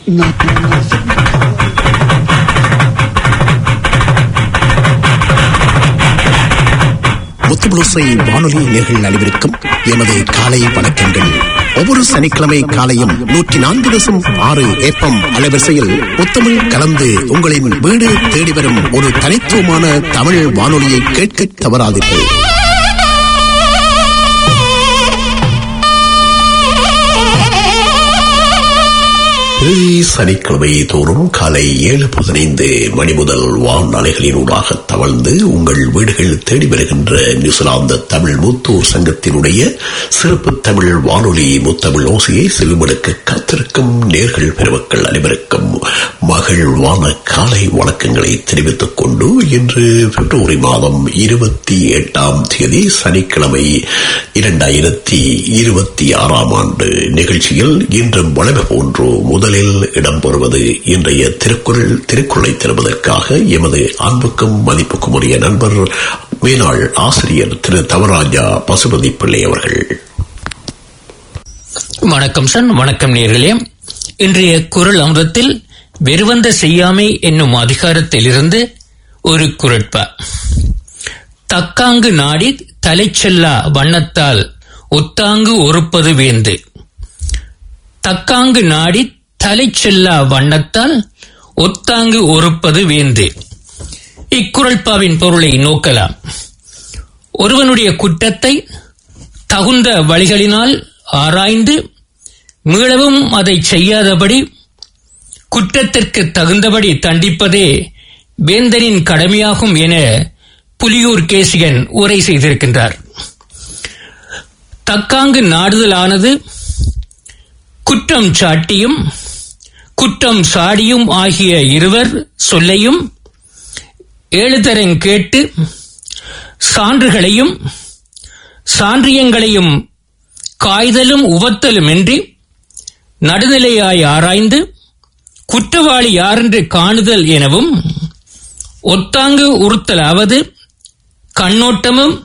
முத்துபுளுசை வானொலி நேர்கள் அனைவருக்கும் எமது காலை வணக்கங்கள் ஒவ்வொரு சனிக்கிழமை காலையும் நூற்றி நான்கு தசம் ஆறு ஏப்பம் அலைவரிசையில் முத்தமிழ் கலந்து உங்களின் வீடு தேடி வரும் ஒரு தனித்துவமான தமிழ் வானொலியை கேட்க தவறாதீர்கள் பிரதி சனிக்கிழமை தோறும் காலை ஏழு பதினைந்து மணி முதல் வானொலிகளின் ஊடாக தவழ்ந்து உங்கள் வீடுகள் தேடி வருகின்ற நியூசிலாந்து தமிழ் மூத்தூர் சங்கத்தினுடைய சிறப்பு தமிழ் வானொலி முத்தமிழ் ஓசையை செல்லுமடுக்க காத்திருக்கும் நேர்கள் பெருமக்கள் அனைவருக்கும் மகிழ்வான காலை வணக்கங்களை தெரிவித்துக் கொண்டு இன்று பிப்ரவரி மாதம் இருபத்தி எட்டாம் தேதி சனிக்கிழமை இரண்டாயிரத்தி இருபத்தி ஆறாம் ஆண்டு நிகழ்ச்சியில் இன்றும் வளமை போன்று முதலில் இடம்பெறுவது இன்றைய திருக்குறள் திருக்குறளை தருவதற்காக எமது அன்புக்கும் மதிப்புக்கும் உரிய நண்பர் மேலாள் ஆசிரியர் திரு தவராஜா பசுபதி பிள்ளை அவர்கள் வணக்கம் சன் வணக்கம் நேர்களே இன்றைய குரல் அமுதத்தில் வெறுவந்த செய்யாமை என்னும் அதிகாரத்திலிருந்து ஒரு குரட்பா தக்காங்கு நாடி தலைச்செல்லா வண்ணத்தால் ஒத்தாங்கு ஒருப்பது வேந்து தக்காங்கு நாடி தலைச்செல்லா வண்ணத்தால் ஒத்தாங்கு ஒருப்பது வேந்து இக்குரல்பாவின் பொருளை நோக்கலாம் ஒருவனுடைய குற்றத்தை தகுந்த வழிகளினால் ஆராய்ந்து மீளவும் அதை செய்யாதபடி குற்றத்திற்கு தகுந்தபடி தண்டிப்பதே வேந்தனின் கடமையாகும் என புலியூர் கேசிகன் உரை செய்திருக்கின்றார் தக்காங்கு நாடுதலானது குற்றம் சாட்டியும் குற்றம் சாடியும் ஆகிய இருவர் சொல்லையும் ஏழுதரங் கேட்டு சான்றுகளையும் சான்றியங்களையும் காய்தலும் உவத்தலுமின்றி நடுநிலையாய் ஆராய்ந்து குற்றவாளி யாரென்று காணுதல் எனவும் ஒத்தாங்கு உறுத்தலாவது கண்ணோட்டமும்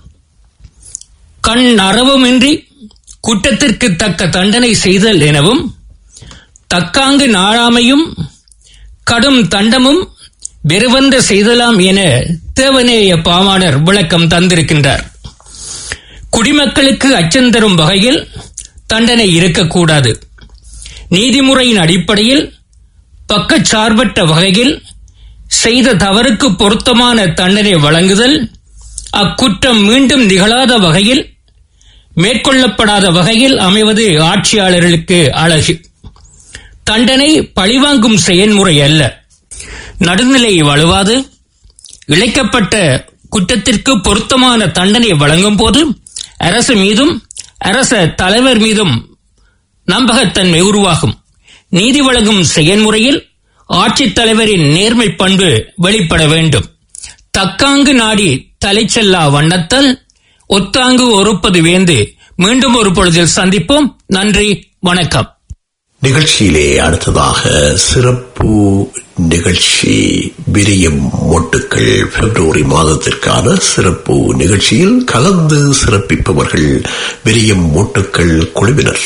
கண் அறவுமின்றி குற்றத்திற்கு தக்க தண்டனை செய்தல் எனவும் தக்காங்கு நாழாமையும் கடும் தண்டமும் வெறுவந்த செய்தலாம் என தேவநேய பாவாணர் விளக்கம் தந்திருக்கின்றார் குடிமக்களுக்கு அச்சம் தரும் வகையில் தண்டனை இருக்கக்கூடாது நீதிமுறையின் அடிப்படையில் பக்கச்சார்பற்ற வகையில் செய்த தவறுக்கு பொருத்தமான தண்டனை வழங்குதல் அக்குற்றம் மீண்டும் நிகழாத வகையில் மேற்கொள்ளப்படாத வகையில் அமைவது ஆட்சியாளர்களுக்கு அழகு தண்டனை பழிவாங்கும் செயல்முறை அல்ல நடுநிலை வலுவாது இழைக்கப்பட்ட குற்றத்திற்கு பொருத்தமான தண்டனை வழங்கும் போது அரசு மீதும் அரச தலைவர் மீதும் நம்பகத்தன்மை உருவாகும் நீதி வழங்கும் செயல்முறையில் ஆட்சித் தலைவரின் நேர்மை பண்பு வெளிப்பட வேண்டும் தக்காங்கு நாடி தலைச்செல்லா வண்ணத்தல் ஒத்தாங்கு ஒருப்பது வேந்து மீண்டும் ஒரு பொழுதில் சந்திப்போம் நன்றி வணக்கம் நிகழ்ச்சியிலே அடுத்ததாக சிறப்பு நிகழ்ச்சி விரியும் மொட்டுக்கள் பிப்ரவரி மாதத்திற்கான சிறப்பு நிகழ்ச்சியில் கலந்து சிறப்பிப்பவர்கள் விரியும் மொட்டுக்கள் குழுவினர்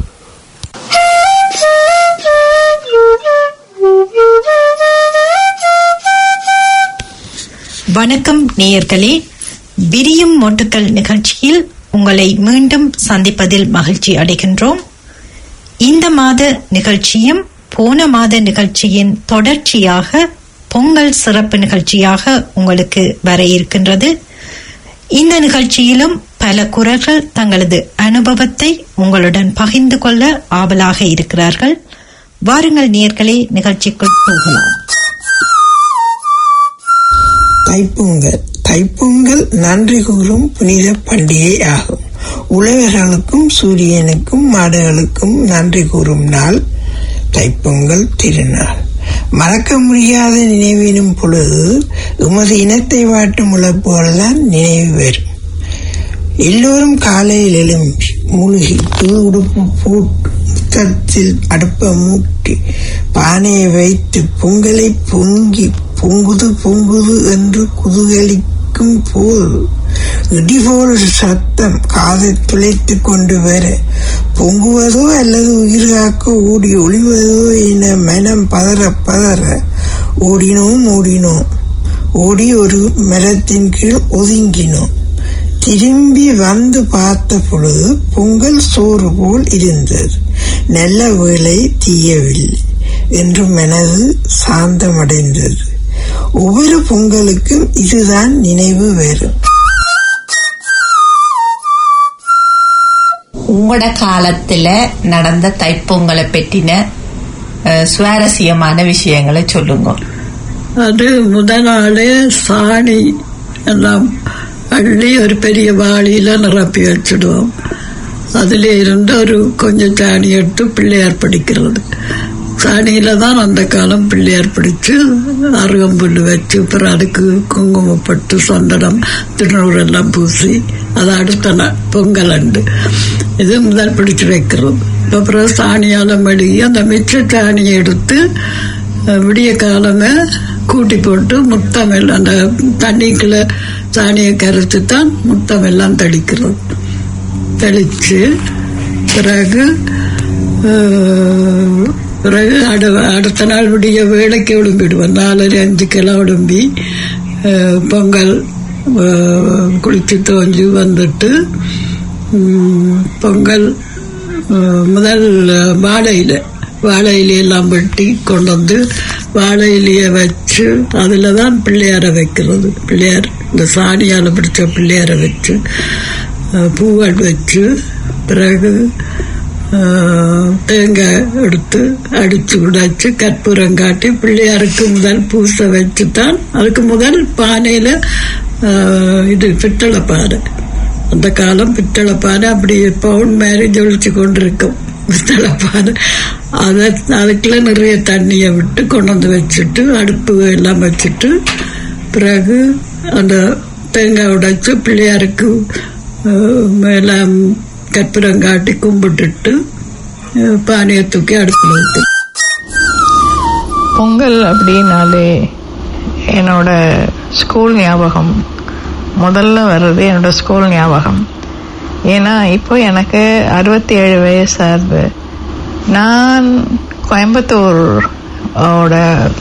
வணக்கம் நேயர்களே விரியும் மொட்டுக்கள் நிகழ்ச்சியில் உங்களை மீண்டும் சந்திப்பதில் மகிழ்ச்சி அடைகின்றோம் இந்த மாத நிகழ்ச்சியும் போன மாத நிகழ்ச்சியின் தொடர்ச்சியாக பொங்கல் சிறப்பு நிகழ்ச்சியாக உங்களுக்கு வர இருக்கின்றது இந்த நிகழ்ச்சியிலும் பல குரல்கள் தங்களது அனுபவத்தை உங்களுடன் பகிர்ந்து கொள்ள ஆவலாக இருக்கிறார்கள் வாருங்கள் நேர்களே நிகழ்ச்சிக்குள் போகலாம் தைப்பொங்கல் தைப்பொங்கல் நன்றி கூறும் புனித பண்டிகை ஆகும் உழவர்களுக்கும் சூரியனுக்கும் மாடுகளுக்கும் நன்றி கூறும் நாள் தைப்பொங்கல் திருநாள் மறக்க முடியாத நினைவினும் பொழுது உமது இனத்தை வாட்டும் உழைப்போல்தான் நினைவு வரும் எல்லோரும் காலையில் எழும்பி மூழ்கி புது உடுப்பு போட்டு முத்தத்தில் அடுப்ப மூட்டி பானையை வைத்து பொங்கலை பொங்கி பொங்குது பொங்குது என்று குதுகலிக்க வெடிக்கும் போது இடிபோல் சத்தம் காதை துளைத்து கொண்டு வர பொங்குவதோ அல்லது உயிர்காக்க ஓடி ஒளிவதோ என மனம் பதற பதற ஓடினோம் ஓடினோம் ஓடி ஒரு மரத்தின் கீழ் ஒதுங்கினோம் திரும்பி வந்து பார்த்த பொழுது பொங்கல் சோறு போல் இருந்தது நல்ல வேளை தீயவில்லை என்று மனது சாந்தமடைந்தது ஒவ்வொரு பொங்கலுக்கும் இதுதான் நினைவு வரும் உங்களோட காலத்துல நடந்த தைப்பொங்கலை பற்றின அஹ், சுவாரஸ்யமான விஷயங்களை சொல்லுங்க அது முதல் நாளே சாணி எல்லாம் அள்ளி ஒரு பெரிய வாளியில நிரப்பி வச்சிடுவோம் அதுல இருந்து ஒரு கொஞ்சம் சாணி எடுத்து பிள்ளையார் படிக்கிறது சாணியில தான் அந்த காலம் பிள்ளையார் பிடிச்சு அருகம்புல் வச்சு அப்புறம் அதுக்கு குங்குமப்பட்டு சந்தனம் திருநூறு எல்லாம் பூசி அது அடுத்த நாள் பொங்கல் அண்டு இது முதல் பிடிச்சு வைக்கிறது அப்புறம் சாணியால மெழுகி அந்த மிச்ச சாணியை எடுத்து அஹ், விடிய காலமே கூட்டி போட்டு முத்தம் எல்லாம் அந்த தண்ணிக்குள்ள சாணியை கரைச்சு தான் முத்தம் எல்லாம் தெளிக்கிறது தெளிச்சு பிறகு அஹ், பிறகு அடு அடுத்த நாள் விடிய வேலைக்கு ஒழும்பிடுவோம் நாலரை அஞ்சுக்கெல்லாம் ஒழும்பி அஹ், பொங்கல் அஹ், குளிச்சு தோஞ்சு வந்துட்டு ம், பொங்கல் அஹ், முதல் வாழையில வாழை இலையெல்லாம் வெட்டி கொண்டு வந்து வாழை இலையை வச்சு அதில் தான் பிள்ளையாரை வைக்கிறது பிள்ளையார் இந்த சாணியால் பிடிச்ச பிள்ளையாரை வச்சு அஹ், பூக்கள் வச்சு பிறகு அஹ், தேங்காய் எடுத்து அடிச்சு உடைச்சு கற்பூரம் காட்டி பிள்ளையாருக்கு முதல் பூசை வச்சு தான் அதுக்கு முதல் பானையில் இது பித்தளை பானை அந்த காலம் பித்தளை பானை அப்படி பவுன் மாதிரி ஜொலிச்சு கொண்டிருக்கும் பித்தளை பானை அதை அதுக்குள்ள நிறைய தண்ணியை விட்டு கொண்டு வந்து வச்சுட்டு அடுப்பு எல்லாம் வச்சுட்டு பிறகு அந்த தேங்காய் உடைச்சு பிள்ளையாருக்கு அஹ், எல்லாம் கற்பூரம் காட்டி கும்பிட்டுட்டு அஹ், பானையை தூக்கி அடுப்பில் வைத்து பொங்கல் அப்படின்னாலே என்னோட ஸ்கூல் ஞாபகம் முதல்ல வர்றது என்னோட ஸ்கூல் ஞாபகம் ஏன்னா இப்போ எனக்கு அறுபத்தி ஏழு வயசு ஆகுது நான் கோயம்புத்தூர் ஓட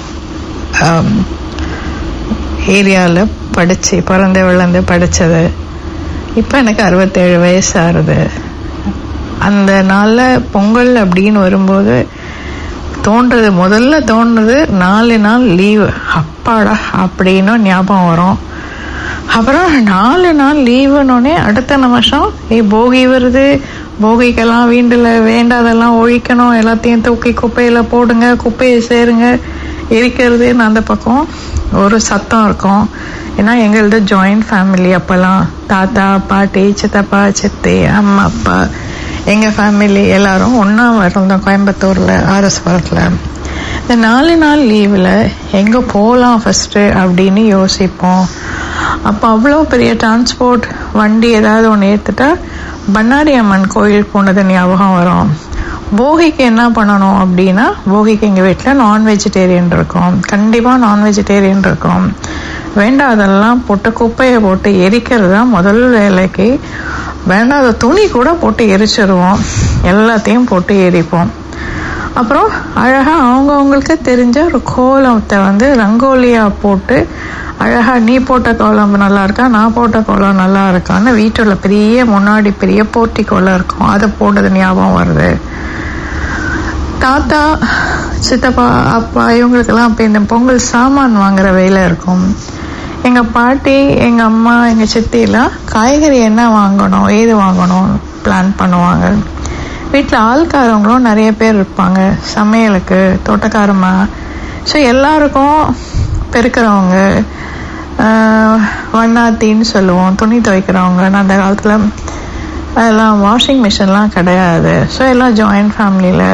ஏரியாவில் படித்து பிறந்து விழுந்து படித்தது இப்போ எனக்கு அறுபத்தேழு வயசு ஆகுது அந்த நாளில் பொங்கல் அப்படின்னு வரும்போது தோன்றது முதல்ல தோன்றது நாலு நாள் லீவு அப்பாடா அப்படின்னு ஞாபகம் வரும் அப்புறம் நாலு நாள் லீவுனோடனே அடுத்த நிமிஷம் ஏய் போகி வருது போகிக்கெல்லாம் வீண்டில் வேண்டாதெல்லாம் ஒழிக்கணும் எல்லாத்தையும் தூக்கி குப்பையில் போடுங்க குப்பையை சேருங்க எரிக்கிறதுன்னு அந்த பக்கம் ஒரு சத்தம் இருக்கும் ஏன்னா எங்களது ஜாயிண்ட் ஃபேமிலி அப்போல்லாம் தாத்தா பாட்டி சித்தப்பா சித்தி அம்மா அப்பா எங்கள் ஃபேமிலி எல்லாரும் ஒன்றா இருந்தோம் கோயம்புத்தூரில் ஆர்எஸ்புரத்தில் இந்த நாலு நாள் லீவில் எங்கே போகலாம் ஃபஸ்ட்டு அப்படின்னு யோசிப்போம் அப்போ அவ்வளோ பெரிய டிரான்ஸ்போர்ட் வண்டி ஏதாவது ஒன்று ஏற்றுட்டா பண்ணாரி அம்மன் கோயில் போனது ஞாபகம் வரும் போகிக்கு என்ன பண்ணணும் அப்படின்னா போகிக்கு எங்கள் வீட்டில் நான் வெஜிடேரியன் இருக்கும் கண்டிப்பாக நான் வெஜிடேரியன் இருக்கும் வேண்டாதெல்லாம் போட்டு குப்பையை போட்டு எரிக்கிறது தான் முதல் வேலைக்கு வேண்டாத துணி கூட போட்டு எரிச்சிருவோம் எல்லாத்தையும் போட்டு எரிப்போம் அப்புறம் அழகாக அவங்கவுங்களுக்கு தெரிஞ்ச ஒரு கோலத்தை வந்து ரங்கோலியாக போட்டு அழகாக நீ போட்ட கோலம் நல்லா இருக்கா நான் போட்ட கோலம் நல்லா இருக்கான்னு வீட்டில் பெரிய முன்னாடி பெரிய போட்டி கோலம் இருக்கும் அதை போட்டது ஞாபகம் வருது தாத்தா சித்தப்பா அப்பா இவங்களுக்கெல்லாம் அப்போ இந்த பொங்கல் சாமான் வாங்குற வேலை இருக்கும் எங்கள் பாட்டி எங்கள் அம்மா எங்கள் சித்திலாம் காய்கறி என்ன வாங்கணும் ஏது வாங்கணும் பிளான் பண்ணுவாங்க வீட்டில் ஆள்காரவங்களும் நிறைய பேர் இருப்பாங்க சமையலுக்கு தோட்டக்காரமா ஸோ எல்லாருக்கும் பெருக்கிறவங்க ஆஹ், வண்ணாத்தின்னு சொல்லுவோம் துணி துவைக்கிறவங்க நான் அந்த காலத்தில் அதெல்லாம் வாஷிங் மிஷின்லாம் கிடையாது ஸோ எல்லாம் ஜாயிண்ட் ஃபேமிலியில்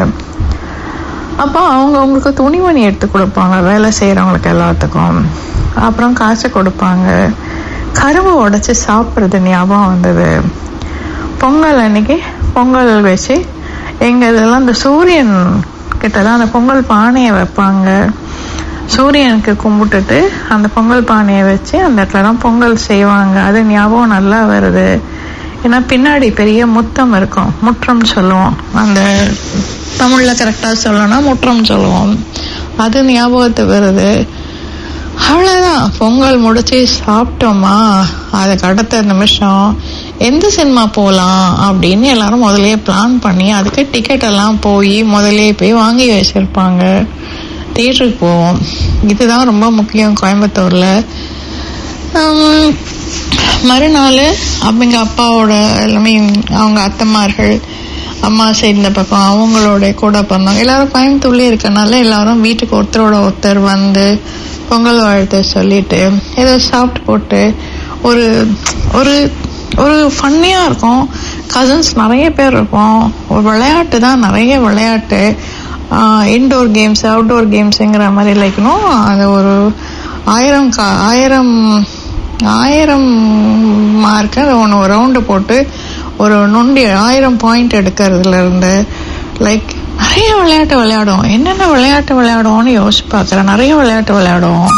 அப்போ அவங்க அவங்களுக்கு துணிமணி எடுத்து கொடுப்பாங்க வேலை செய்கிறவங்களுக்கு எல்லாத்துக்கும் அப்புறம் காசு கொடுப்பாங்க கரும்பு உடைச்சி சாப்பிட்றது ஞாபகம் வந்தது பொங்கல் அன்னைக்கு பொங்கல் வச்சு எங்கள் இதெல்லாம் இந்த சூரியன் கிட்ட தான் அந்த பொங்கல் பானையை வைப்பாங்க சூரியனுக்கு கும்பிட்டுட்டு அந்த பொங்கல் பானையை வச்சு அந்த இடத்துல தான் பொங்கல் செய்வாங்க அது ஞாபகம் நல்லா வருது ஏன்னா பின்னாடி பெரிய முத்தம் இருக்கும் முற்றம் சொல்லுவோம் அந்த தமிழ்ல கரெக்டா சொல்லணும்னா முற்றம் சொல்லுவோம் அது ஞாபகத்துக்கு வருது அவ்வளோதான் பொங்கல் முடிச்சு சாப்பிட்டோமா அதுக்கு அடுத்த நிமிஷம் எந்த சினிமா போகலாம் அப்படின்னு எல்லாரும் முதல்லயே பிளான் பண்ணி அதுக்கு டிக்கெட் எல்லாம் போய் முதல்லயே போய் வாங்கி வச்சிருப்பாங்க தேட்டருக்கு போவோம் இதுதான் ரொம்ப முக்கியம் கோயம்புத்தூர்ல ஹம், மறுநாள் அவங்க அப்பாவோட எல்லாமே அவங்க அத்தைமார்கள் அம்மா சைடு இந்த பக்கம் அவங்களோட கூட பிறந்தவங்க எல்லாரும் கோயம்புத்தூர்லேயே இருக்கனால எல்லாரும் வீட்டுக்கு ஒருத்தரோட ஒருத்தர் வந்து பொங்கல் வாழ்த்து சொல்லிட்டு ஏதோ சாப்பிட்டு போட்டு ஒரு ஒரு ஒரு ஃபன்னியாக இருக்கும் கசின்ஸ் நிறைய பேர் இருப்போம் ஒரு விளையாட்டு தான் நிறைய விளையாட்டு இன்டோர் கேம்ஸ் அவுட்டோர் கேம்ஸுங்கிற மாதிரி லைக்கணும் அது ஒரு ஆயிரம் கா ஆயிரம் ஆயிரம் மார்க் அதை ஒன்று ஒரு ரவுண்டு போட்டு ஒரு நொண்டி ஆயிரம் பாயிண்ட் எடுக்கிறதுல இருந்து லைக் நிறைய விளையாட்டு விளையாடுவோம் என்னென்ன விளையாட்டு விளையாடுவோம்னு யோசிச்சு பார்க்குறேன் நிறைய விளையாட்டு விளையாடுவோம்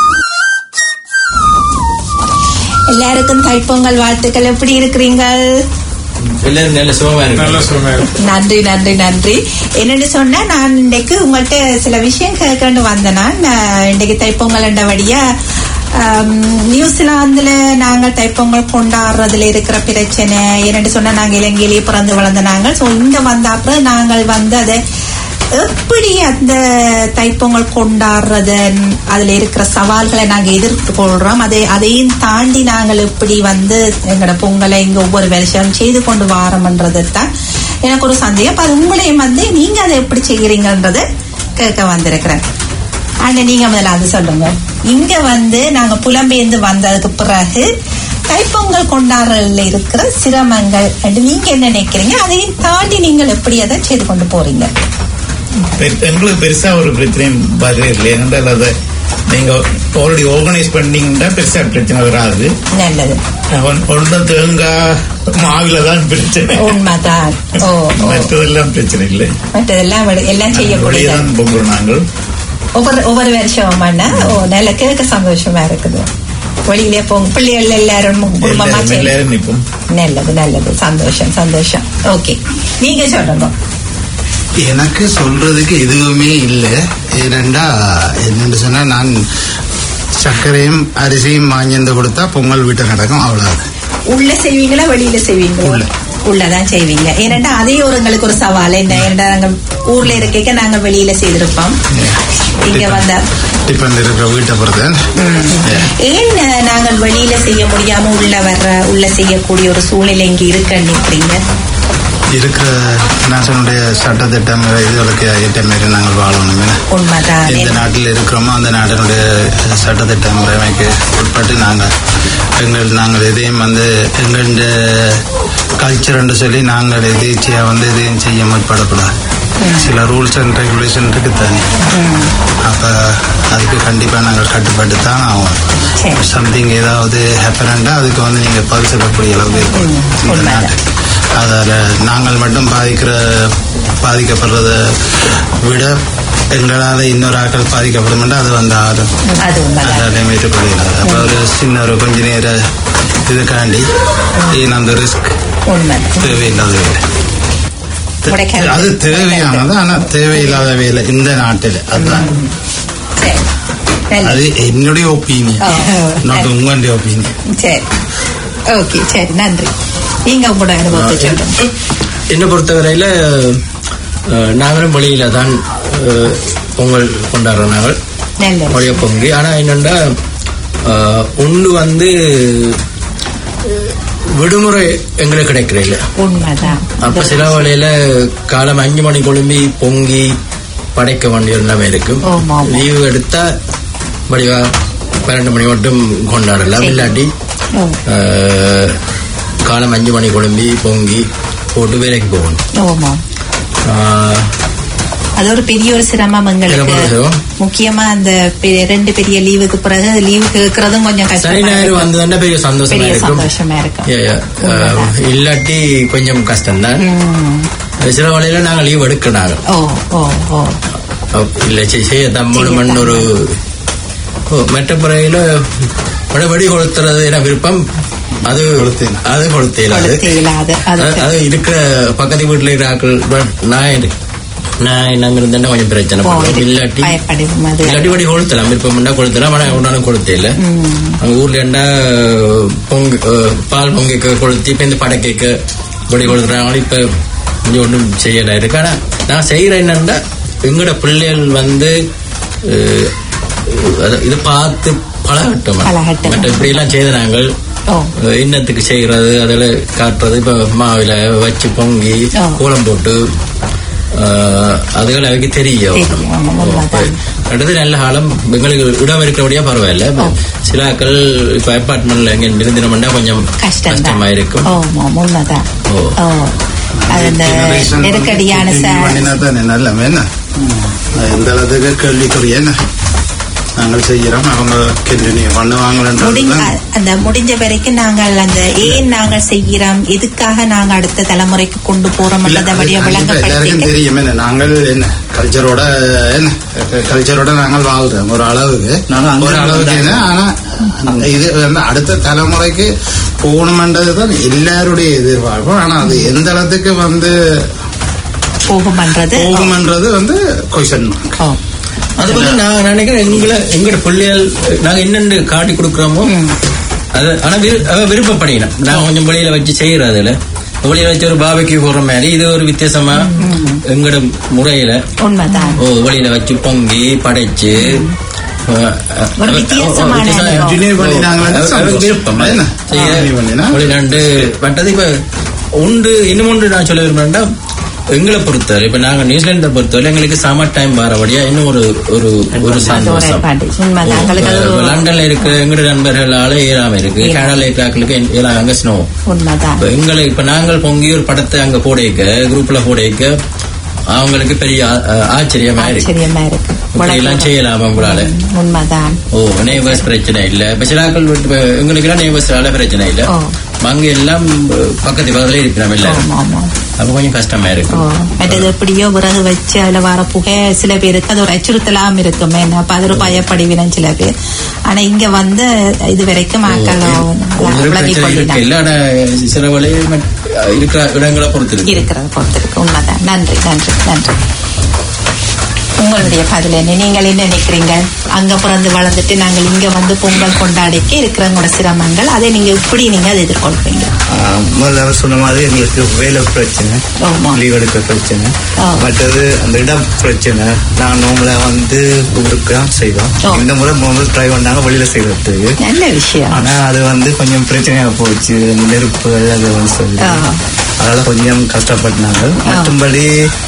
எல்லாருக்கும் தைப்பொங்கல் வாழ்த்துக்கள் எப்படி இருக்கிறீங்க எல்லாரும் நல்ல சுகமா இருக்கு நன்றி நன்றி நன்றி என்னன்னு சொன்னா நான் இன்னைக்கு உங்கள்கிட்ட சில விஷயம் கேட்கண்டு வந்தேன் நான் நான் இன்னைக்கு தைப்பொங்கல் என்றபடியா ஆம், நியூசிலாந்துல நாங்கள் தைப்பொங்கல் கொண்டாடுறதுல இருக்கிற பிரச்சனை என்னன்னு சொன்னா நாங்க இலங்கையிலேயே பிறந்து வளர்ந்த நாங்கள் சோ இங்க வந்த அப்புறம் நாங்கள் வந்து அதை எப்படி அந்த தைப்பொங்கல் கொண்டாடுறது அதுல இருக்கிற சவால்களை நாங்க எதிர்த்து கொள்றோம் அதை அதையும் தாண்டி நாங்கள் எப்படி வந்து எங்களோட பொங்கலை இங்க ஒவ்வொரு வருஷம் செய்து கொண்டு வாரோம்ன்றது தான் எனக்கு ஒரு சந்தேகம் அப்ப அது உங்களையும் வந்து நீங்க அதை எப்படி செய்யறீங்கன்றத கேட்க வந்திருக்கிறேன் அண்ணா நீங்க முதல்ல அது சொல்லுங்க இங்க வந்து நாங்க புலம்பெயர்ந்து வந்ததுக்கு பிறகு தைப்பொங்கல் கொண்டாடுறதுல இருக்கிற சிரமங்கள் and நீங்க என்ன நினைக்கிறீங்க அதையும் தாண்டி நீங்கள் எப்படி அதை செய்து கொண்டு போறீங்க பெரு- எங்களுக்கு பெருசா ஒரு பிரச்சனையும் வரவே இல்லை ஏனென்றால் அதை நீங்க ஆல்ரெடி ஆர்கனைஸ் பண்ணீங்கன்னா பெருசா பிரச்சனை வராது நல்லது அவன் ஒன்று தேங்காய் மாவில தான் பிரச்சனை உண்மைதான் ஓ ஓ மற்றதெல்லாம் பிரச்சனை இல்லை மற்றதெல்லாம் விட- எல்லாம் வெளியே செய்யக்கூடியது தான் பொங்கல் நாங்கள் ஒவ்வொரு ஒவ்வொரு வருஷம் அண்ணா ஓ நல்ல கேட்க சந்தோஷமா இருக்குது வெளியிலே போங்க பிள்ளைகள் எல்லாரும் குடும்பமா எல்லாரும் செய்ய எல்லாரும் நிற்போம் நல்லது நல்லது சந்தோஷம் சந்தோஷம் ஓகே நீங்க சொல்லுங்க எனக்கு சொல்றதுக்கு எதுவுமே இல்லை ஏனெண்டா என்னன்னு சொன்னா நான் சர்க்கரையும் அரிசியும் வாங்கிந்து கொடுத்தா பொங்கல் வீட்டை நடக்கும் அவ்வளவு உள்ள செய்வீங்களா வெளியில செய்வீங்களா உள்ள. உள்ளதான் செய்வீங்க ஏன்னா அதே ஒரு எங்களுக்கு ஒரு சவால் என்ன ஏன்னா நாங்க ஊர்ல இருக்க நாங்க வெளியில செய்திருப்போம் இங்க வந்த டிபன் இருக்கிற வீட்டை பொறுத்த ஏன் அஹ், நாங்கள் வெளியில செய்ய முடியாம உள்ள வர்ற உள்ள செய்யக்கூடிய ஒரு சூழ்நிலை இங்க இருக்குன்னு நினைக்கிறீங்க இருக்கிற நாட்டினுடைய சட்டத்திட்டம் இதுகளுக்கு ஏற்ற மாதிரி நாங்கள் வாழணும் என்ன? உண்மைதான் எந்த நாட்டில் இருக்கிறோமோ அந்த நாட்டினுடைய சட்டத்திட்ட முறைமைக்கு உட்பட்டு நாங்கள் எங்கள் நாங்கள் எதையும் வந்து எங்களுடைய கல்ச்சர்ன்னு சொல்லி நாங்கள் எதேச்சியாக வந்து எதையும் செய்ய முற்படக்கூடாது சில ரூல்ஸ் அண்ட் ரெகுலேஷன் இருக்கு தானே அப்போ அதுக்கு கண்டிப்பாக நாங்கள் கட்டுப்பட்டு தான் ஆகும் சரி. சம்திங் ஏதாவது ஹேப்பரண்டா அதுக்கு வந்து நீங்கள் பதில் சொல்லக்கூடிய அளவுக்கு இருக்கும் இந்த உண்மைதான். நாட்டு அதால நாங்கள் மட்டும் பாதிக்கிற பாதிக்கப்படுறத விட எங்களால் இன்னொரு ஆட்கள் பாதிக்கப்படும் அது வந்து ஆறும் அது உண்மைதான் அதாலையும் ஏற்றுக்கொள்கிறது அப்போ ஒரு சின்ன ஒரு கொஞ்ச நேர இதுக்காண்டி ஏன் அந்த ரிஸ்க் உண்மைதான் தேவையில்லாத வேலை உடைக்காது. அது தேவையானது ஆனா தேவையில்லாத வேலை இந்த நாட்டில் அதுதான் சரி நல்லது. அது என்னுடைய ஒப்பீனியன் ஓ. நாட் உங்களுடைய ஒப்பீனியன் சரி ஓகே சரி நன்றி நீங்க உங்களோட அனுபவத்தை சொல்லுங்க என்னை பொறுத்தவரையில அஹ், நாங்களும் வெளியில தான் அஹ், பொங்கல் கொண்டாடுறோம் நாங்கள் நல்லது பழைய பொங்கி ஆனா என்னண்டா அஹ், ஒண்ணு வந்து அஹ், விடுமுறை எங்களுக்கு கிடைக்கிறதில்ல உண்மைதான் அப்ப சில வேளையில காலம் அஞ்சு மணி கொழும்பி பொங்கி படைக்க வேண்டிய எல்லாமே இருக்கும் ஆமா, ஆமா. லீவு எடுத்தா வடிவா பன்னெண்டு மணி மட்டும் கொண்டாடலாம் சரி. இல்லாட்டி ஓ. அஹ், காலம் அஞ்சு மணி கொழும்பி பொங்கி போட்டு வேலைக்கு போகணும் ஆமா அஹ், அது ஒரு பெரிய ஒரு சிரமம் எங்களுக்கு சிரமம் சிரமம். முக்கியமா அந்த பெ- ரெண்டு பெரிய லீவுக்கு பிறகு லீவு கேட்கறதும் கொஞ்சம் சனி கஷ்டமா ஞாயிறு இருக்கும். வந்ததுன்னா பெரிய சந்தோஷமா பெரிய இருக்கும் சந்தோஷமா இருக்கும் Yeah, yeah. அஹ், உண்மைதான். இல்லாட்டி கொஞ்சம் கஷ்டம்தான் ம். சில வேளையில நாங்கள் லீவ் எடுக்க நாங்கள் ஓ ஓ ஓ இல்ல செய்ய தம்மோடு மண் ஒரு ஓ, மற்ற முறையில வட வெடி கொளுத்துறது என விருப்பம் அது அது கொளுத்தேல அது கொளுத்த இயலாது. அது அது- அது இருக்கிற பக்கத்து வீட்டுல இருக்கிற ஆட்கள் ப- நான் இரு- நான் நாங்க இருந்தா கொஞ்சம் பிரச்சனை ஓ, பண்ணுவோம். இது இல்லாட்டி பயப்படும் அது இல்லாட்டி வடி கொளுத்தலாம் விருப்பம் பண்ணா கொளுத்தலாம் ஆனா ஒன்றாலும் கொளுத்தே இல்ல அங்க ஊர்ல என்ன பொங்கு அஹ், பால் பொங்கிக்க கொளுத்தி இப்ப இந்த படக்கைக்க வடி கொளுத்துறாங்க இப்ப இங்க ஒன்றும் செய்யல இருக்கு ஆனா நான் செய்யறேன் என்னன்னா எங்களோட பிள்ளைகள் வந்து அஹ், அத- இதை பார்த்து பழகட்டும் பழகட்டும். மற்ற இப்படி எல்லாம் செய்த நாங்கள் ஓ அஹ், இன்னத்துக்கு செய்யறது அதில் காட்டுறது இப்ப மாவில வச்சு பொங்கி ஓ. கோலம் போட்டு அஹ், அதுகள் அவைக்கு தெரியும் தெரியும், ஆமா, உண்மைதான். அடுத்து நல்ல காலம் எங்களுக்கு இடம் இருக்கிறபடியா பரவாயில்ல இப்ப சில ஆட்கள் இப்ப அப்பார்ட்மெண்ட்ல எங்க இருந்தினோம்னா கொஞ்சம் கஷ்டம் கஷ்டமா இருக்கும் ஓ ஆமா, உண்மைதான் ஓ. ஓ அது அந்த நெருக்கடியான ச- பண்ணினா தானே நல்ல என்ன எந்த அளவுக்கு கேள்விக்குரிய என்ன நாங்கள் செய்கிறோம் அவங்க கண்டினியூ முடிஞ்ச பண்ணுவாங்கன்றது அந்த முடிஞ்ச வரைக்கும் நாங்கள் அந்த ஏன் நாங்கள் செய்கிறோம் எதுக்காக நாங்க அடுத்த தலைமுறைக்கு கொண்டு போறோம் அதை வழியா எல்லாருக்கும் விளங்கப்படுத்தி தெரியும் என்ன நாங்கள் என்ன கல்ச்சரோட என்ன கல்ச்சரோட நாங்கள் வாழ்றோம் ஒரு அளவுக்கு ஒரு அளவுக்கு என்ன ஆனா இது வந்து அடுத்த தலைமுறைக்கு போகணுமென்றது தான் எல்லாருடைய எதிர்பார்ப்பும் ஆனா அது எந்த அளவுக்கு வந்து போகும்ன்றது போகும்ன்றது வந்து கொஸ்டின் ஓ. அது வந்து நான் நினைக்கிறேன் எங்களை எங்களோட பிள்ளைகள் நாங்க என்னென்னு காட்டி கொடுக்குறோமோ அது ஆனா விரு- அவ விருப்பப்படிக்கணும் நான் கொஞ்சம் வெளியில வச்சு செய்யறதுல வெளியில வச்சு ஒரு பாபைக்கு போடுற மாதிரி இது ஒரு வித்தியாசமா எங்களோட முறையில உண்மைதான் ஓ வெளியில வச்சு பொங்கி படைச்சு அஹ், ஒரு வித்தியாசமான வித்தியாசம் அனுபவம். engineer பண்ணினாங்களா? அது- அது சந்தோஷம். விருப்பம் என்ன? செய்ய engineer பண்ணினா? வெளிநாண்டு பட்டது இப்ப உண்டு இன்னும் ஒன்று நான் சொல்ல விரும்புறேன்டா எங்களை பொறுத்தவரை இப்ப நாங்க நியூசிலாண்டை பொறுத்தவரை எங்களுக்கு சம்மர் டைம் வரபடியா இன்னும் ஒரு ஒரு ஒரு அது ஒரு சந்தோஷம் advantage. உண்மைதான் எங்களுக்கு அது இப்ப ஒரு லண்டன்ல இருக்கிற எங்களோட நண்பர்களால ஏறாம இருக்கு ஏறாம. கனடால இருக்கிறாங்களுக்கு ஏறாம அங்க ஸ்னோ உண்மைதான் இப்ப எங்களை இப்ப நாங்கள் பொங்கி ஒரு படத்தை அங்க போடைக்க குரூப்ல போடைக்க அவங்களுக்கு பெரிய ஆ- ஆ- ஆச்சரியமா இருக்கு ஆச்சரியமா இருக்கு இப்படி எல்லாம் செய்யலாமா உங்களால உண்மைதான் ஓ நேபர்ஸ் பிரச்சனை இல்ல இப்ப சிலாக்கள் எங்களுக்கு எல்லாம் நேபர்ஸ்னால பிரச்சனை இல்ல ஓ. அங்க எல்லாம் பக்கத்து பக்கத்துல இருக்கிறோம் இல்ல ஆமா ஆமா அப்ப கொஞ்சம் கஷ்டமா இருக்கு ஓ மற்றது எப்படியோ விறகு வச்சு அதுல வர புகை சில பேருக்கு அது ஒரு அச்சுறுத்தலாம் இருக்கும் என்ன அப்ப அது ஒரு பயப்படுவினம் சில பேர் ஆனா இங்க வந்து இது வரைக்கும் ஆக்கள் ஒரு விளங்கி பிரச்சனை இருக்கு கொள்ளினாங்க இல்ல ஆனா சில வழி இருக்கிற இடங்களை பொறுத்து இருக்கு இருக்கிறத பொறுத்திருக்கு உண்மைதான் நன்றி நன்றி நன்றி உங்களுடைய பதில் என்ன நீங்கள் என்ன நினைக்கிறீங்க அங்க பிறந்து வளர்ந்துட்டு நாங்கள் இங்க வந்து பொங்கல் கொண்டாடிக்க இருக்கிறவங்களோட சிரமங்கள் அதை நீங்க எப்படி நீங்க அதை எதிர்கொள்றீங்க ஆஹ் முதல்ல அவர் சொன்ன மாதிரி எங்களுக்கு வேலை பிரச்சனை ஆமா. லீவ் எடுக்க பிரச்சனை ஆ. மற்றது அந்த இடம் பிரச்சனை நான் நோம்பல வந்து ஊருக்கு தான் செய்வோம் ஓ. இந்த முறை முதல் ட்ரை பண்ணாங்க வெளியில செய்யறதுக்கு நல்ல விஷயம் ஆனா அது வந்து கொஞ்சம் பிரச்சனையா போச்சு நெருப்பு அது வந்து சொல்லி ஆ. அதனால கொஞ்சம் கஷ்டப்பட்டாங்க மற்றும்படி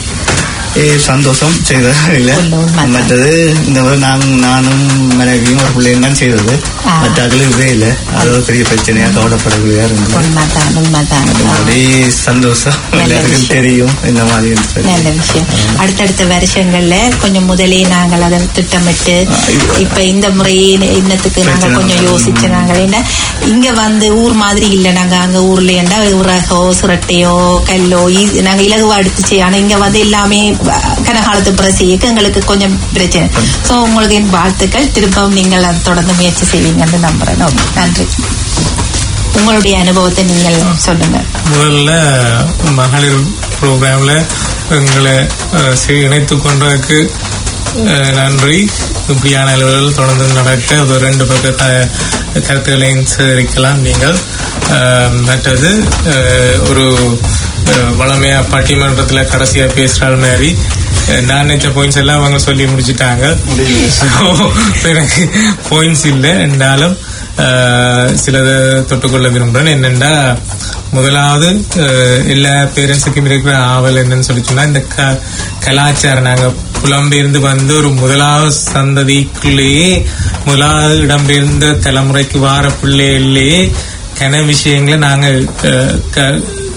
ஏ, சந்தோஷம் செய்ததில்ல உண்மை, உண்மைதான். மற்றது இந்த முறை நான் நானும் மனைவியும் ஒரு பிள்ளையும் தான் செய்தது ஆ. மற்ற அகலுவே இல்லை அது ஒரு பெரிய பிரச்சனையா கவலைப்படக்கூடியா இருந்தது உண்மைதான் உண்மைதான் அப்படி சந்தோஷம் நல்ல எல்லாருக்கும் விஷயம். தெரியும் இந்த மாதிரி சொல்லி. நல்ல விஷயம் அடுத்தடுத்த வருஷங்கள்ல கொஞ்சம் முதலே நாங்கள் அதை திட்டமிட்டு இப்ப இந்த முறையே இன்னத்துக்கு நாங்க பிரச்சனை கொஞ்சம் இல்லை. யோசிச்சு நாங்கள் என்ன இங்க வந்து ஊர் மாதிரி இல்ல நாங்க அங்க ஊர்ல ஏண்டா உரகோ சுரட்டையோ கல்லோ ஈ- நாங்க இலகுவா எடுத்து செய்ய ஆனா இங்க வந்து எல்லாமே கனகாலத்து பிறகு செய்ய எங்களுக்கு கொஞ்சம் பிரச்சனை சோ உங்களுக்கு என் வாழ்த்துக்கள் திரும்பவும் நீங்கள் அதை தொடர்ந்து முயற்சி செய்வீங்கன்னு நம்புறேன் ஓகே, நன்றி உங்களுடைய அனுபவத்தை நீங்கள் சொல்லுங்க முதல்ல மகளிர் ப்ரோக்ராம்ல எங்களை அஹ், சே- இணைத்துக் கொண்டதுக்கு அஹ், நன்றி இப்படியான அலுவல்கள் தொடர்ந்து நடக்க ஒரு ரெண்டு பக்க க- கருத்துக்களையும் சேகரிக்கலாம் நீங்கள் அஹ், மற்றது அஹ், ஒரு அஹ், வளமையா பட்டிமன்றத்தில் கடைசியா பேசுற மாதிரி அஹ், நான் நினைச்ச பாயிண்ட்ஸ் எல்லாம் அவங்க சொல்லி முடிச்சிட்டாங்க So, எனக்கு பாயிண்ட்ஸ் இல்லை என்றாலும் ஆஹ் சிலதை தொட்டுக்கொள்ள விரும்புகிறேன் என்னென்னா முதலாவது ஆஹ் எல்லா பேரண்ட்ஸுக்கும் இருக்கிற ஆவல் என்னன்னு சொல்லி சொன்னா இந்த க கலாச்சாரம் நாங்கள் புலம்பெயர்ந்து வந்து ஒரு முதலாவது சந்ததிக்குள்ளேயே முதலாவது இடம்பெயர்ந்த தலைமுறைக்கு வார பிள்ளைகள்லேயே கன விஷயங்களை நாங்கள் ஆஹ் க-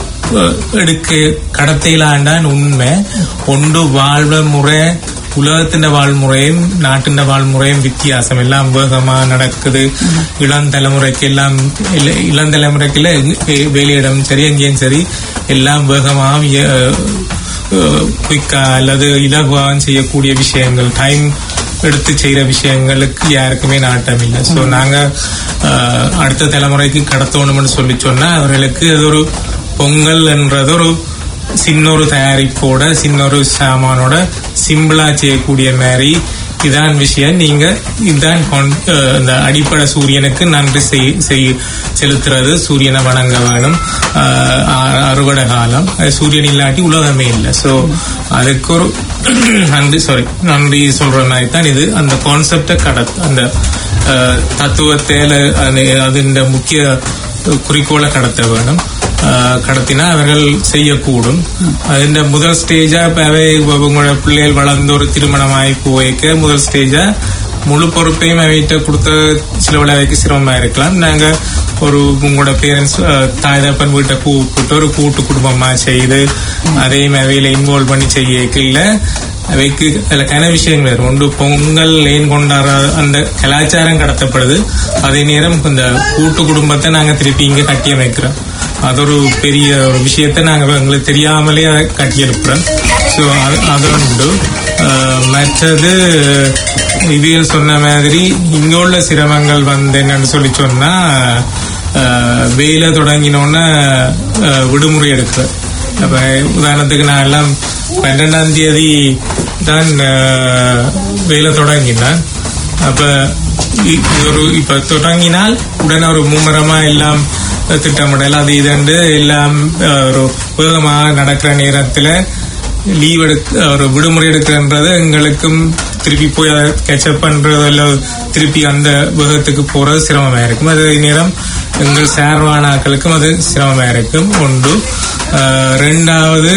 எடுக்க கடத்தையிலாண்டான் உண்மை ஒன்று வாழ்வ முறை உலகத்தின் வாழ்முறையும் நாட்டின் வாழ்முறையும் வித்தியாசம் எல்லாம் வேகமா நடக்குது இளம் தலைமுறைக்கு எல்லாம் இல்ல- இளம் தலைமுறைக்குள்ள வேலையிடம் சரி எங்கேயும் சரி எல்லாம் வேகமாக குயிக்கா அல்லது இலகுவாக செய்யக்கூடிய விஷயங்கள் டைம் எடுத்து செய்யற விஷயங்களுக்கு யாருக்குமே நாட்டம் இல்லை ஸோ நாங்க அஹ், அடுத்த தலைமுறைக்கு கடத்தணும்னு சொல்லி சொன்னா அவர்களுக்கு அது ஒரு பொங்கல் என்றது ஒரு சின்ன ஒரு தயாரிப்போட சின்ன ஒரு சாமானோட சிம்பிளா செய்யக்கூடிய மாதிரி இதான் விஷயம் நீங்க இதான் கொண்- அஹ், இந்த அடிப்படை சூரியனுக்கு நன்றி செய்- செய்- செலுத்துறது சூரியனை வணங்க வேணும் அஹ், அ- அறுவடை காலம் அது சூரியன் இல்லாட்டி உலகமே இல்லை ஸோ அதுக்கு ஒரு நன்றி சாரி நன்றி சொல்ற மாதிரி தான் இது அந்த கான்செப்டை கட அந்த அஹ், தத்துவத்தை அது இந்த முக்கிய குறிக்கோளை கடத்த வேணும் ஆஹ் கடத்தினா அவர்கள் செய்யக்கூடும் അതിന്റെ முதல் ஸ்டேஜா அவை உங்களோட பிள்ளைகள் வளர்ந்து ஒரு திருமணமாகி போய்க்க முதல் ஸ்டேஜா முழு பொறுப்பையும் அவைகிட்ட கொடுத்த சில விளையாக்கு சிரமமா இருக்கலாம் நாங்க ஒரு உங்களோட பேரண்ட்ஸ் தாய் தப்பன் வீட்டை கூப்பிட்டு ஒரு கூட்டு குடும்பமா செய்து அதையும் அவையில இன்வால்வ் பண்ணி செய்யல அவைக்கு அதுல கன விஷயங்கள் இருக்கு. ஒன்று பொங்கல் ஏன் கொண்டாடுற அந்த கலாச்சாரம் கடத்தப்படுது அதே நேரம் இந்த கூட்டு குடும்பத்தை நாங்க திருப்பி இங்க கட்டி அமைக்கிறோம் அது ஒரு பெரிய ஒரு விஷயத்தை நாங்க எங்களுக்கு தெரியாமலே அதை கட்டி எழுப்புறோம் ஸோ அது அது உண்டு அஹ், மற்றது இவியல் சொன்ன மாதிரி இங்க உள்ள சிரமங்கள் வந்து என்னன்னு சொல்லி சொன்னா அஹ், வேலை தொடங்கினோன்னே அஹ், விடுமுறை எடுக்கிறேன் அப்ப உதாரணத்துக்கு நான் எல்லாம் பன்னெண்டாம் தேதி தான் அஹ், வேலை தொடங்கினேன் அப்ப இ- இது ஒரு இப்ப தொடங்கினால் உடனே ஒரு மும்முரமா எல்லாம் திட்டமிடல் அது இதண்டு எல்லாம் அஹ், ஒரு வேகமாக நடக்கிற நேரத்துல லீவ் எடுக்க ஒரு விடுமுறை எடுக்கிறன்றது எங்களுக்கும் திருப்பி போய் அதை கேட்சப் பண்றது இல்ல திருப்பி அந்த வேகத்துக்கு போறது சிரமமா இருக்கும் அதே நேரம் எங்கள் சேர்வானாக்களுக்கும் அது சிரமமா இருக்கும் ஒன்று அஹ், ரெண்டாவது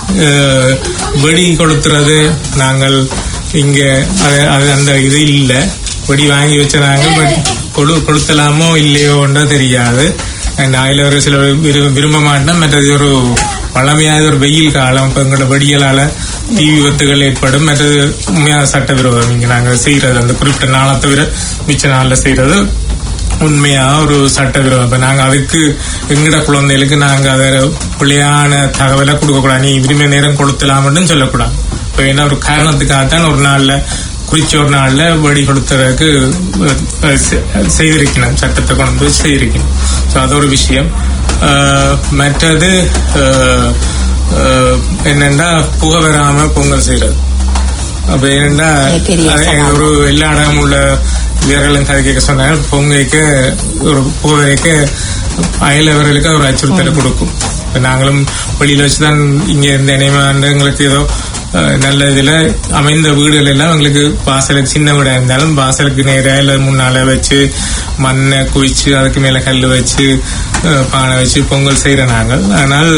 அஹ், வெடி கொளுத்துறது நாங்கள் இங்க அது- அது அந்த இது இல்லை வெடி வாங்கி வச்சுறாங்க பட் கொடு கொடுத்தலாமோ இல்லையோன்றா தெரியாது அண்ட் அதில் ஒரு சில விரு- விரும்ப மாட்டேன் மற்றது ஒரு பழமையாத ஒரு வெயில் காலம் இப்போ எங்களோட வெடியலால தீ விபத்துகள் ஏற்படும் மற்றது உண்மையான சட்டவிரோதம் இங்க நாங்கள் செய்யறது அந்த குறிப்பிட்ட நாளை தவிர மிச்ச நாளில் செய்யறது உண்மையா ஒரு சட்டவிரோதம் இப்ப நாங்க அதுக்கு எங்கட குழந்தைகளுக்கு நாங்க அதை பிள்ளையான தகவலை கொடுக்கக்கூடாது நீ விரும்பிய நேரம் கொடுத்தலாம்னு சொல்லக்கூடாது இப்ப என்ன ஒரு காரணத்துக்காகத்தான் ஒரு நாள்ல குறிச்ச ஒரு நாள்ல வெடி கொடுத்ததுக்கு அஹ், செ- செய்திருக்கணும் சட்டத்தை கொண்டு வந்து செய்திருக்கணும் ஸோ அது ஒரு விஷயம் அஹ், மற்றது அஹ், அஹ், என்னன்னா புகை வராம பொங்கல் செய்யறது அப்ப ஏன்னா பெரிய அது ஒரு எல்லா இடமும் உள்ள வீரர்களும் கதை கேட்க சொன்னாங்க பொங்கைக்க ஒரு புகைக்க அயலவர்களுக்கு ஒரு அச்சுறுத்தலை கொடுக்கும் இப்ப நாங்களும் வெளியில வச்சுதான் இங்க இருந்த இணையமான எங்களுக்கு ஏதோ அஹ், நல்ல இதுல அமைந்த வீடுகள் எல்லாம் எங்களுக்கு வாசலுக்கு சின்ன வீடா இருந்தாலும் வாசலுக்கு நேரா இல்ல முன்னால வச்சு மண்ணை குவிச்சு அதுக்கு மேல கல் வச்சு அஹ், பானை வச்சு பொங்கல் செய்யற நாங்கள் ஆனால்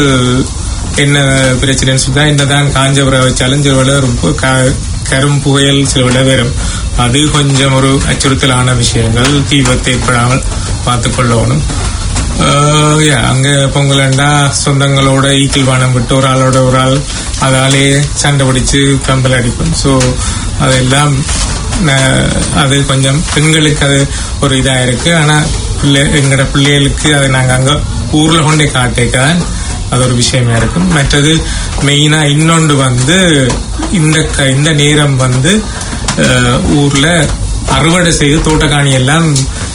என்ன பிரச்சனைன்னு சொன்னா என்னதான் காஞ்சபுரம் வச்சாலும் சில விட ரொம்ப க- கரும் புகையல் சில விட வரும் அது கொஞ்சம் ஒரு அச்சுறுத்தலான விஷயங்கள் தீபத்தை ஏற்படாமல் பார்த்துக் கொள்ளணும் ஆஹ் yeah, அங்க பொங்கலண்டா சொந்தங்களோட ஈக்கில் வானம் விட்டு ஒரு ஆளோட ஒரு ஆள் அதாலே சண்டை பிடிச்சு கம்பல் அடிப்போம் ஸோ அதெல்லாம் ஆஹ், அது கொஞ்சம் பெண்களுக்கு அது ஒரு இதா இருக்கு ஆனா பிள்ளை எங்களோட பிள்ளைகளுக்கு அதை நாங்க அங்க ஊர்ல கொண்டே காட்டேக்கான் அது ஒரு விஷயமா இருக்கும் மற்றது மெயினா இன்னொன்று வந்து இந்த க- இந்த நேரம் வந்து அஹ், ஊர்ல அறுவடை செய்து தோட்டக்காணி எல்லாம்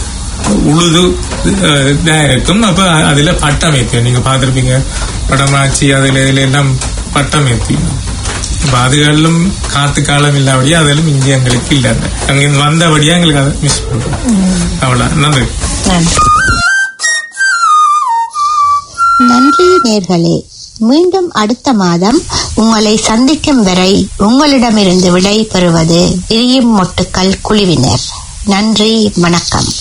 உழுது அஹ், இதா இருக்கும் அப்ப அதுல பட்டம் ஏத்தியும் நீங்க பார்த்திருப்பீங்க படமாச்சி அதுல இதுல எல்லாம் பட்டம் ஏத்தியும் அப்ப அதுகளிலும் காத்து காலம் இல்லாபடியா அதிலும் இங்கே எங்களுக்கு இல்லை அங்க வந்தபடியா எங்களுக்கு அதை மிஸ் பண்றோம் அவ்வளவு நன்றி நன்றி நேர்களே மீண்டும் அடுத்த மாதம் உங்களை சந்திக்கும் வரை உங்களிடமிருந்து விடை பெறுவது விரியும் மொட்டுக்கள் குழுவினர் நன்றி வணக்கம்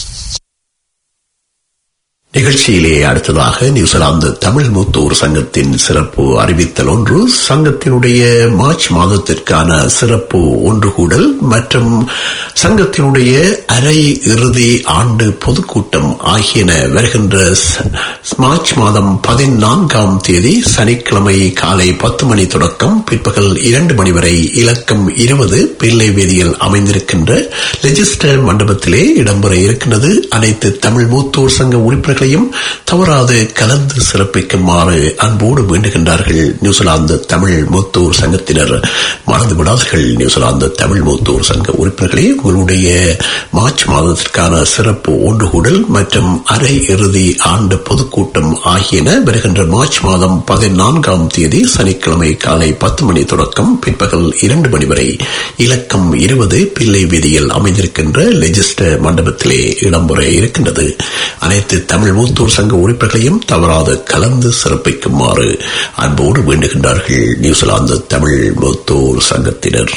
நிகழ்ச்சியிலே அடுத்ததாக நியூசிலாந்து தமிழ் மூத்தோர் சங்கத்தின் சிறப்பு அறிவித்தல் ஒன்று சங்கத்தினுடைய மார்ச் மாதத்திற்கான சிறப்பு ஒன்று கூடல் மற்றும் சங்கத்தினுடைய அரை இறுதி ஆண்டு பொதுக்கூட்டம் ஆகியன வருகின்ற ச- மார்ச் மாதம் பதினான்காம் தேதி சனிக்கிழமை காலை பத்து மணி தொடக்கம் பிற்பகல் இரண்டு மணி வரை இலக்கம் இருபது பிள்ளை வேதியில் அமைந்திருக்கின்ற லெஜிஸ்டர் மண்டபத்திலே இடம்பெற இருக்கின்றது அனைத்து தமிழ் மூத்தோர் சங்க உறுப்பினர்கள் உறுப்பினர்களையும் தவறாது கலந்து சிறப்பிக்குமாறு அன்போடு வேண்டுகின்றார்கள் நியூசிலாந்து தமிழ் மூத்தோர் சங்கத்தினர் மறந்து விடாதீர்கள் நியூசிலாந்து தமிழ் மூத்தோர் சங்க உறுப்பினர்களே உங்களுடைய மார்ச் மாதத்திற்கான சிறப்பு ஒன்றுகூடல் மற்றும் அரை இறுதி ஆண்டு பொதுக்கூட்டம் ஆகியன வருகின்ற மார்ச் மாதம் பதினான்காம் தேதி சனிக்கிழமை காலை பத்து மணி தொடக்கம் பிற்பகல் இரண்டு மணி வரை இலக்கம் இருபது பிள்ளை வீதியில் அமைந்திருக்கின்ற லெஜிஸ்டர் மண்டபத்திலே இடம்பெற இருக்கின்றது அனைத்து தமிழ் மூத்தூர் சங்க உறுப்பினர்களையும் தவறாது கலந்து சிறப்பிக்குமாறு அன்போடு வேண்டுகின்றார்கள் நியூசிலாந்து தமிழ் மூத்தூர் சங்கத்தினர்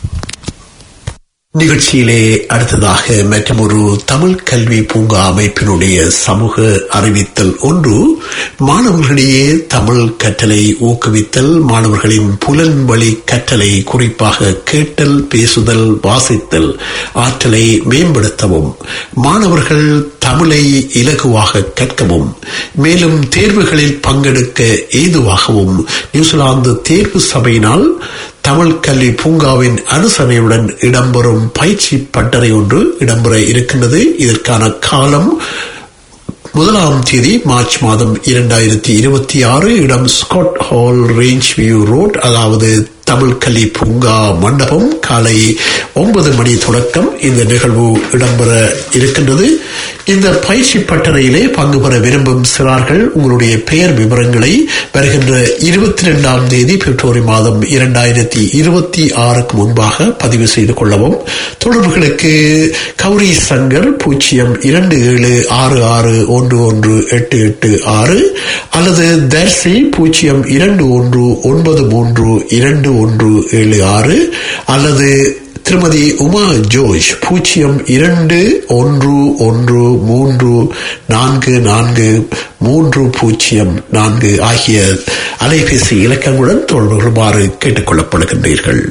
நிகழ்ச்சியிலே அடுத்ததாக மற்றொரு தமிழ் கல்வி பூங்கா அமைப்பினுடைய சமூக அறிவித்தல் ஒன்று மாணவர்களிடையே தமிழ் கற்றலை ஊக்குவித்தல் மாணவர்களின் புலன் வழி கற்றலை குறிப்பாக கேட்டல் பேசுதல் வாசித்தல் ஆற்றலை மேம்படுத்தவும் மாணவர்கள் தமிழை இலகுவாக கற்கவும் மேலும் தேர்வுகளில் பங்கெடுக்க ஏதுவாகவும் நியூசிலாந்து தேர்வு சபையினால் தமிழ் கல்வி பூங்காவின் அனுசரணையுடன் இடம்பெறும் பயிற்சி பட்டறை ஒன்று இடம்பெற இருக்கின்றது இதற்கான காலம் முதலாம் தேதி மார்ச் மாதம் இரண்டாயிரத்தி இருபத்தி ஆறு இடம் Scott Hall Range View Road அதாவது தமிழ் கல்வி பூங்கா மண்டபம் காலை ஒன்பது மணி தொடக்கம் இந்த நிகழ்வு இடம்பெற இருக்கின்றது இந்த பயிற்சி பட்டறையிலே பங்கு பெற விரும்பும் சிறார்கள் உங்களுடைய பெயர் விவரங்களை வருகின்ற இருபத்தி ரெண்டாம் தேதி பிப்ரவரி மாதம் இரண்டாயிரத்தி இருபத்தி ஆறுக்கு முன்பாக பதிவு செய்து கொள்ளவும் தொடர்புகளுக்கு கௌரி சங்கர் பூஜ்ஜியம் இரண்டு ஏழு ஆறு ஆறு ஒன்று ஒன்று எட்டு எட்டு ஆறு அல்லது தர்சி பூஜ்ஜியம் இரண்டு ஒன்று ஒன்பது மூன்று இரண்டு ஒன்று ஏழு ஆறு அல்லது திருமதி உமா ஜோஷ் பூஜ்ஜியம் இரண்டு ஒன்று ஒன்று மூன்று நான்கு நான்கு மூன்று பூஜ்ஜியம் நான்கு ஆகிய அலைபேசி இலக்கங்களுடன் தொடர்பு கொள்ளுமாறு கேட்டுக் கொள்ளப்படுகின்றீர்கள்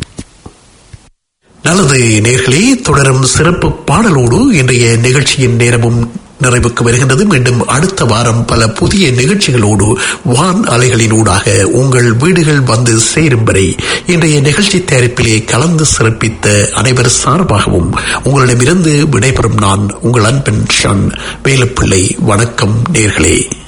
நல்லது நேர்களே தொடரும் சிறப்பு பாடலோடு இன்றைய நிகழ்ச்சியின் நேரமும் நிறைவுக்கு வருகின்றது மீண்டும் அடுத்த வாரம் பல புதிய நிகழ்ச்சிகளோடு வான் அலைகளினூடாக உங்கள் வீடுகள் வந்து சேரும் வரை இன்றைய நிகழ்ச்சி தயாரிப்பிலே கலந்து சிறப்பித்த அனைவர் சார்பாகவும் உங்களிடமிருந்து விடைபெறும் நான் உங்கள் அன்பின் ஷன் வேலுப்பிள்ளை வணக்கம் நேர்களே